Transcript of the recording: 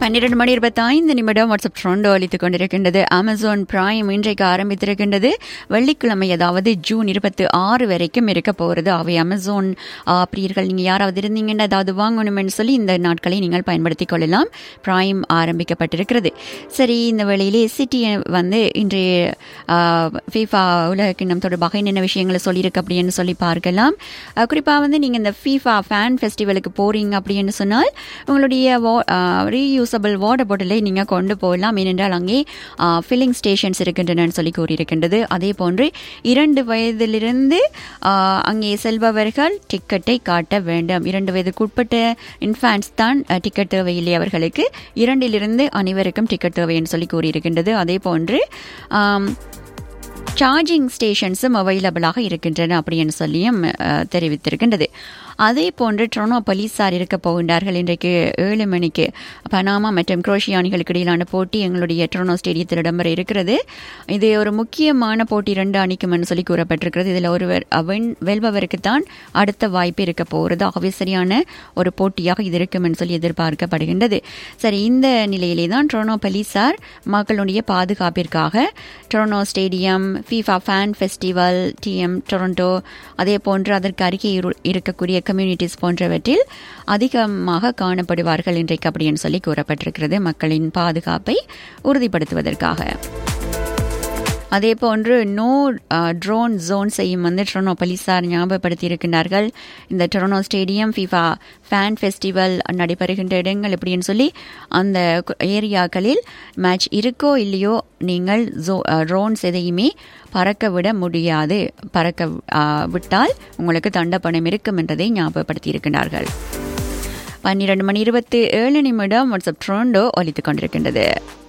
பன்னிரண்டு மணி இருபத்தி ஐந்து நிமிடம் வாட்ஸ்அப் ட்ரோண்டோ அளித்துக் கொண்டிருக்கின்றது அமேசான் பிரைம் இன்றைக்கு ஆரம்பித்திருக்கின்றது வெள்ளிக்கிழமை அதாவது ஜூன் இருபத்தி ஆறு வரைக்கும் இருக்க போகிறது அவை அமேசான் ஆ, பிரியர்கள் நீங்கள் யாராவது இருந்தீங்கன்னா ஏதாவது வாங்கணும்னு சொல்லி இந்த நாட்களை நீங்கள் பயன்படுத்திக் கொள்ளலாம் பிரைம் ஆரம்பிக்கப்பட்டிருக்கிறது சரி இந்த வேளையிலே சிட்டி வந்து இன்றைய ஃபீஃபா உலக கிண்ணம் தொடர்பாக என்னென்ன விஷயங்களை சொல்லியிருக்கு அப்படின்னு சொல்லி பார்க்கலாம் குறிப்பாக வந்து நீங்கள் இந்த ஃபீஃபா ஃபேன் ஃபெஸ்டிவலுக்கு போறீங்க அப்படின்னு சொன்னால் உங்களுடைய ரீயூசபிள் வாட்டர் பாட்டிலை நீங்கள் கொண்டு போகலாம் ஏனென்றால் அங்கே ஃபில்லிங் ஸ்டேஷன்ஸ் இருக்கின்றன சொல்லி கூறியிருக்கின்றது அதே போன்று இரண்டு வயதிலிருந்து ஆ, அங்கே செல்பவர்கள் டிக்கெட்டை காட்ட வேண்டும் இரண்டு வயதுக்குட்பட்ட இன்ஃபேன்ஸ் தான் அ, டிக்கெட் தேவையில்லை அவர்களுக்கு இரண்டிலிருந்து அனைவருக்கும் டிக்கெட் தேவை என்று சொல்லி கூறியிருக்கின்றது அதே போன்று ஆம், சார்ஜிங் ஸ்டேஷன்ஸும் அவைலபிளாக இருக்கின்றன அப்படின்னு சொல்லியும் அஹ், தெரிவித்திருக்கின்றது அதே போன்று ட்ரோனோ போலீசார் இருக்க போகின்றார்கள் இன்றைக்கு ஏழு மணிக்கு பனாமா மற்றும் குரோஷியா அணிகளுக்கு இடையிலான போட்டி எங்களுடைய ட்ரோனோ ஸ்டேடியத்தில் இடம்பெற இருக்கிறது இது ஒரு முக்கியமான போட்டி ரெண்டு அணிக்கும்னு சொல்லி கூறப்பட்டிருக்கிறது இதில் ஒருவர் அவன் வெல்பவருக்கு தான் அடுத்த வாய்ப்பு இருக்க போகிறது ஆகவே சரியான ஒரு போட்டியாக இது இருக்கும்னு சொல்லி எதிர்பார்க்கப்படுகின்றது சரி இந்த நிலையிலே தான் ட்ரோனோ போலீசார் மக்களுடைய பாதுகாப்பிற்காக Toronto stadium FIFA fan festival டிஎம் டொரண்டோ அதே போன்று அதற்கு அருகே இரு- இருக்கக்கூடிய கம்யூனிட்டிஸ் போன்றவற்றில் அதிகமாக காணப்படுவார்கள் இன்றைக்கு அப்படின்னு சொல்லி கூறப்பட்டிருக்கிறது மக்களின் பாதுகாப்பை உறுதிப்படுத்துவதற்காக அதே போன்று நோ ட்ரோன் ஜோன்ஸையும் வந்து டொரனோ போலீசார் ஞாபகப்படுத்தி இருக்கின்றார்கள் இந்த Toronto stadium FIFA fan festival நடைபெறுகின்ற இடங்கள் எப்படின்னு சொல்லி அந்த கு- ஏரியாக்களில் மேட்ச் இருக்கோ இல்லையோ நீங்கள் ஜோ ட்ரோன்ஸ் எதையுமே பறக்க விட முடியாது பறக்க ஆ, விட்டால் உங்களுக்கு தண்டப்பணம் இருக்கும் என்றதை ஞாபகப்படுத்தி இருக்கின்றார்கள் பன்னிரண்டு மணி இருபத்தி ஏழு நிமிடம் வாட்ஸ்அப் ட்ரோண்டோ ஒலித்துக் கொண்டிருக்கின்றது